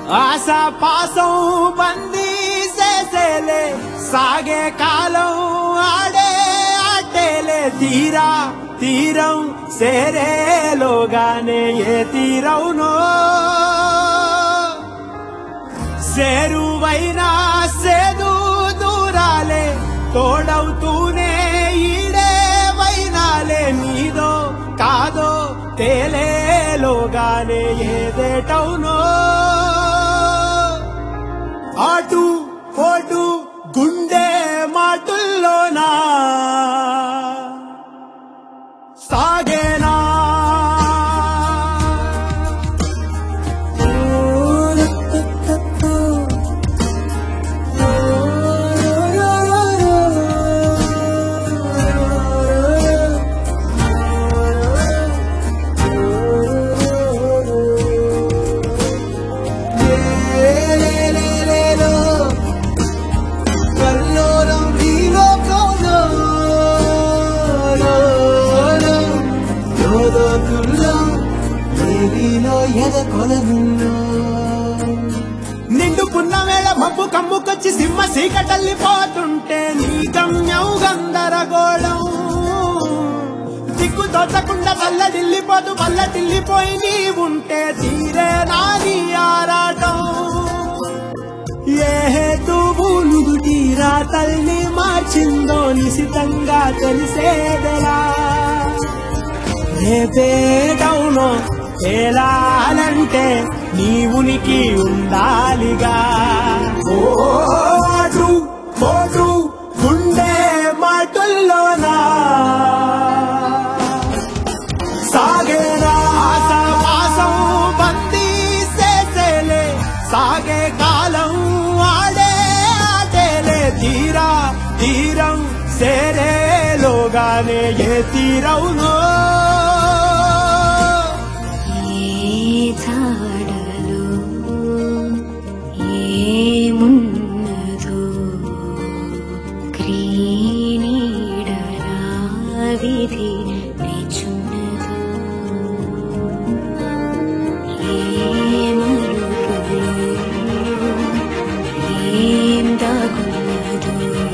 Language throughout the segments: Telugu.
ఆశ పాసం బందీ చేసేలే సాగే కాలం ఆడే ఆటేలే తీరా తీరం సేరేలోగానే ఏ తీరవునో సేరువైనా సేదు దూరాలే తోడవుతూనే ఈడే వైనాలే నీదో కాదో తేలేలోగానే ఏదేటవునో ఆటు పోటు గుండె మాటుల్లోనా సాగేనా కల్లోలం ఈ లోకంలో లోతుల్లో దేవిలో ఎద కొలనుల్లో నిండుకున్న వేళ మబ్బు కమ్ముకొచ్చి సింహ సీకటల్లిపోతుంటే నీ గమ్యం గందరగోళం దిక్కు తోచకుండా వల్లడిల్లిపోతూ వల్లటిల్లిపోయి నీ ఉంటే తీరే నాది ఆరాటం ఏ హేతువులు తీరా తల్లి మార్చిందో నిశితంగా తెలిసేదెలా రేపేటవునో తేలాలంటే నీ ఉనికి ఉండాలిగా ఓ అటు పోటు గుండె మాటుల్లోనా సాగేరా ఆసమాసం బందీ చేసేలే సాగే కాలం ఆడే ఆటేలే తీరా తీరం సేరేలోగానే ఏ తీరవునో ఏ జాడలో ఏమున్నదో క్రీనీడలా విధి నిచున్నదో ఏ మలుపులో ఏం దాగున్నదో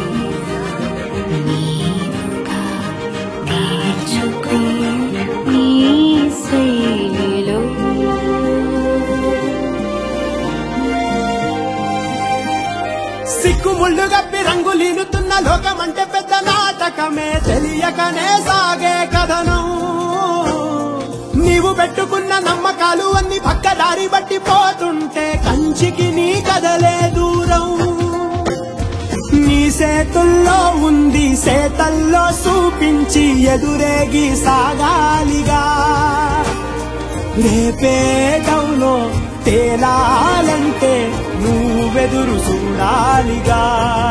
నీవుగా తీర్చుకో నీ శైలిలో సిక్కు ముళ్ళు గప్పి రంగులీనుతున్న లోకం అంటే పెద్ద నాటకమే తెలియకనే సాగే కథనం నీవు పెట్టుకున్న నమ్మకాలు అన్ని పక్క దారి బట్టి పోతుంటే కంచికి నీ కదలే దూరం నీ సేతుల్లో ఉంది సేతల్లో చూపించి ఎదురేగి సాగాలిగా రేపేటవులో తేలాలంటే నువ్వెదురు చూడాలిగా